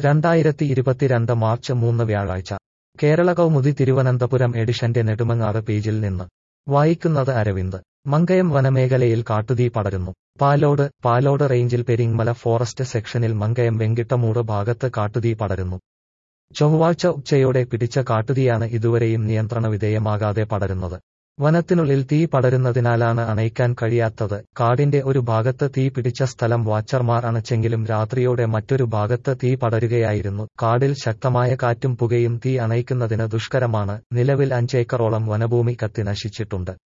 രണ്ടായിരത്തി ഇരുപത്തിരണ്ട് മാർച്ച് മൂന്ന് വ്യാഴാഴ്ച കേരള കൗമുദി തിരുവനന്തപുരം എഡിഷന്റെ നെടുമങ്ങാറ് പേജിൽ നിന്ന് വായിക്കുന്നത് അരവിന്ദ് മങ്കയം വനമേഖലയിൽ കാട്ടുതീ പടരുന്നു പാലോട് പാലോട് റേഞ്ചിൽ പെരിങ്മല ഫോറസ്റ്റ് സെക്ഷനിൽ മങ്കയം വെങ്കിട്ടമൂട് ഭാഗത്ത് കാട്ടുതീ പടരുന്നു ചൊവ്വാഴ്ച ഉച്ചയോടെ പിടിച്ച കാട്ടുതീയാണ് ഇതുവരെയും നിയന്ത്രണ വിധേയമാകാതെ പടരുന്നത് വനത്തിനുള്ളിൽ തീ പടരുന്നതിനാലാണ് അണയ്ക്കാൻ കഴിയാത്തത് കാടിന്റെ ഒരു ഭാഗത്ത് തീ പിടിച്ച സ്ഥലം വാച്ചർമാർ അണച്ചെങ്കിലും രാത്രിയോടെ മറ്റൊരു ഭാഗത്ത് തീ പടരുകയായിരുന്നു കാടിൽ ശക്തമായ കാറ്റും പുകയും തീ അണയ്ക്കുന്നതിന് ദുഷ്കരമാണ് നിലവിൽ അഞ്ചേക്കറോളം വനഭൂമി കത്തി നശിച്ചിട്ടുണ്ട്